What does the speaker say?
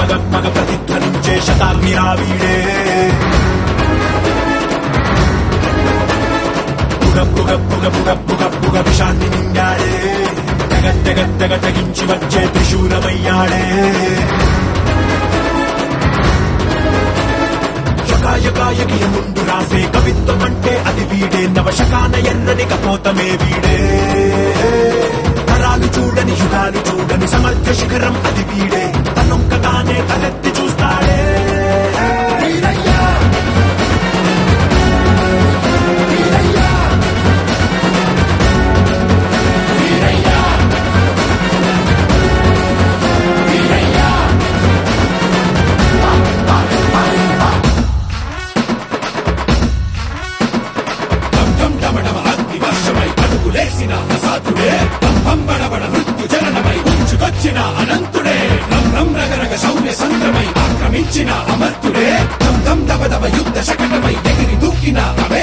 పగ పగ ప్రతిధ్వనించే శతాగ్ని రావీడే పుగ పుగ పుగ పుగ పుగ పుగ విషాన్ని నిండాడే తెగ తెగ తెగ తెగించి వచ్చే త్రిశూలమయ్యాడే శకాయకాయకి ముందు రాసే కవిత్వం అంటే అది వీడే నవశకాన ఎర్రని కపోతమే వీడే తరాలు చూడని యుగాలు చూడని సమర్థ శిఖరం అది వీడే తనొక్క తానే తలెత్తి చూస్తాడే వీరయ్యా వీరయ్యా వీరయ్యా వీరయ్యా డం డమడమ అగ్ని వర్షమై అడుగులేసిన ప్రసాదుడే డం బం బడబడ మృత్యు జననమై ఉంచుకొచ్చిన అనంతుడే రం రం రగరగ శౌర్య సంద్రమై ఆక్రమించిన అమర్తుడే దం దం దబ దబ యుద్ధ శకటమై ఎగిరి దూకిన అవే